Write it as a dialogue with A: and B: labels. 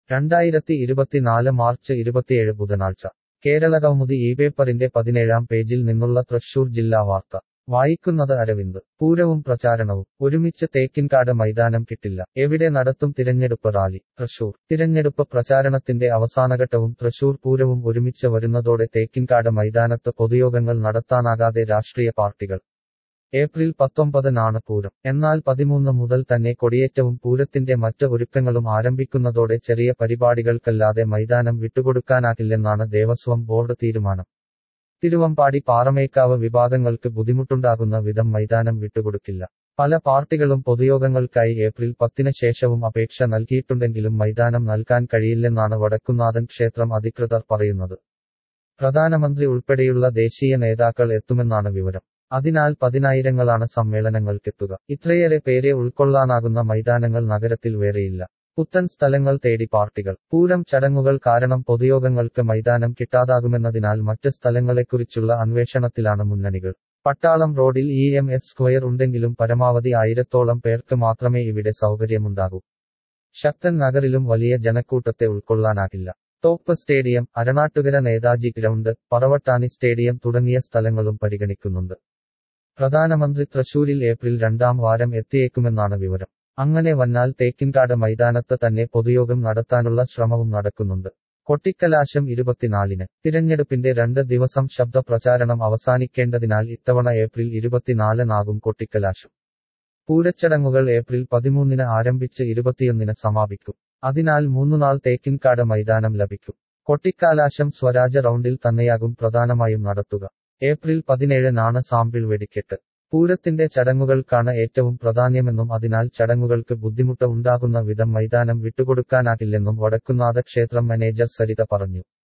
A: രണ്ടായിരത്തി ഇരുപത്തിനാല് മാർച്ച് ഇരുപത്തിയേഴ് ബുധനാഴ്ച കേരള കൗമുദി ഈ പേപ്പറിന്റെ പതിനേഴാം പേജിൽ നിന്നുള്ള തൃശൂർ ജില്ലാ വാർത്ത വായിക്കുന്നത് അരവിന്ദ് പൂരവും പ്രചാരണവും ഒരുമിച്ച് തേക്കിൻകാട് മൈതാനം കിട്ടില്ല എവിടെ നടത്തും തിരഞ്ഞെടുപ്പ് റാലി തൃശൂർ തിരഞ്ഞെടുപ്പ് പ്രചാരണത്തിന്റെ അവസാനഘട്ടവും തൃശൂർ പൂരവും ഒരുമിച്ച് വരുന്നതോടെ തേക്കിൻകാട് മൈതാനത്ത് പൊതുയോഗങ്ങൾ നടത്താനാകാതെ രാഷ്ട്രീയ പാർട്ടികൾ ഏപ്രിൽ പത്തൊമ്പതിനാണ് പൂരം എന്നാൽ പതിമൂന്ന് മുതൽ തന്നെ കൊടിയേറ്റവും പൂരത്തിന്റെ മറ്റ് ഒരുക്കങ്ങളും ആരംഭിക്കുന്നതോടെ ചെറിയ പരിപാടികൾക്കല്ലാതെ മൈതാനം വിട്ടുകൊടുക്കാനാകില്ലെന്നാണ് ദേവസ്വം ബോർഡ് തീരുമാനം തിരുവമ്പാടി പാറമേക്കാവ് വിഭാഗങ്ങൾക്ക് ബുദ്ധിമുട്ടുണ്ടാകുന്ന വിധം മൈതാനം വിട്ടുകൊടുക്കില്ല പല പാർട്ടികളും പൊതുയോഗങ്ങൾക്കായി ഏപ്രിൽ പത്തിന് ശേഷവും അപേക്ഷ നൽകിയിട്ടുണ്ടെങ്കിലും മൈതാനം നൽകാൻ കഴിയില്ലെന്നാണ് വടക്കുന്നാഥൻ ക്ഷേത്രം അധികൃതർ പറയുന്നത് പ്രധാനമന്ത്രി ഉൾപ്പെടെയുള്ള ദേശീയ നേതാക്കൾ എത്തുമെന്നാണ് വിവരം അതിനാൽ പതിനായിരങ്ങളാണ് സമ്മേളനങ്ങൾക്കെത്തുക ഇത്രയേറെ പേരെ ഉൾക്കൊള്ളാനാകുന്ന മൈതാനങ്ങൾ നഗരത്തിൽ വേറെയില്ല പുത്തൻ സ്ഥലങ്ങൾ തേടി പാർട്ടികൾ പൂരം ചടങ്ങുകൾ കാരണം പൊതുയോഗങ്ങൾക്ക് മൈതാനം കിട്ടാതാകുമെന്നതിനാൽ മറ്റ് സ്ഥലങ്ങളെക്കുറിച്ചുള്ള അന്വേഷണത്തിലാണ് മുന്നണികൾ പട്ടാളം റോഡിൽ ഇ എം എസ് സ്ക്വയർ ഉണ്ടെങ്കിലും പരമാവധി ആയിരത്തോളം പേർക്ക് മാത്രമേ ഇവിടെ സൗകര്യമുണ്ടാകൂ ശക്തൻ നഗറിലും വലിയ ജനക്കൂട്ടത്തെ ഉൾക്കൊള്ളാനാകില്ല Thope stadium Aranattukara Netaji ground Paravattani stadium തുടങ്ങിയ സ്ഥലങ്ങളും പരിഗണിക്കുന്നുണ്ട് പ്രധാനമന്ത്രി തൃശൂരിൽ ഏപ്രിൽ രണ്ടാം വാരം എത്തിയേക്കുമെന്നാണ് വിവരം അങ്ങനെ വന്നാൽ തേക്കിൻകാട് മൈതാനത്ത് തന്നെ പൊതുയോഗം നടത്താനുള്ള ശ്രമവും നടക്കുന്നുണ്ട് കൊട്ടിക്കലാശം ഇരുപത്തിനാലിന് തിരഞ്ഞെടുപ്പിന്റെ രണ്ട് ദിവസം ശബ്ദ പ്രചാരണം അവസാനിക്കേണ്ടതിനാൽ ഇത്തവണ ഏപ്രിൽ ഇരുപത്തിനാലിനാകും കൊട്ടിക്കലാശം പൂരച്ചടങ്ങുകൾ ഏപ്രിൽ പതിമൂന്നിന് ആരംഭിച്ച് ഇരുപത്തിയൊന്നിന് സമാപിക്കും അതിനാൽ മൂന്നുനാൾ തേക്കിൻകാട് മൈതാനം ലഭിക്കും കൊട്ടിക്കാലാശം സ്വരാജ റൗണ്ടിൽ തന്നെയാകും പ്രധാനമായും നടത്തുക ഏപ്രിൽ പതിനേഴിനാണ് സാമ്പിൾ വെടിക്കെട്ട് പൂരത്തിന്റെ ചടങ്ങുകൾക്കാണ് ഏറ്റവും പ്രാധാന്യമെന്നും അതിനാൽ ചടങ്ങുകൾക്ക് ബുദ്ധിമുട്ട് ഉണ്ടാകുന്ന വിധം മൈതാനം വിട്ടുകൊടുക്കാനാകില്ലെന്നും വടക്കുന്നാഥ ക്ഷേത്രം മാനേജർ സരിത പറഞ്ഞു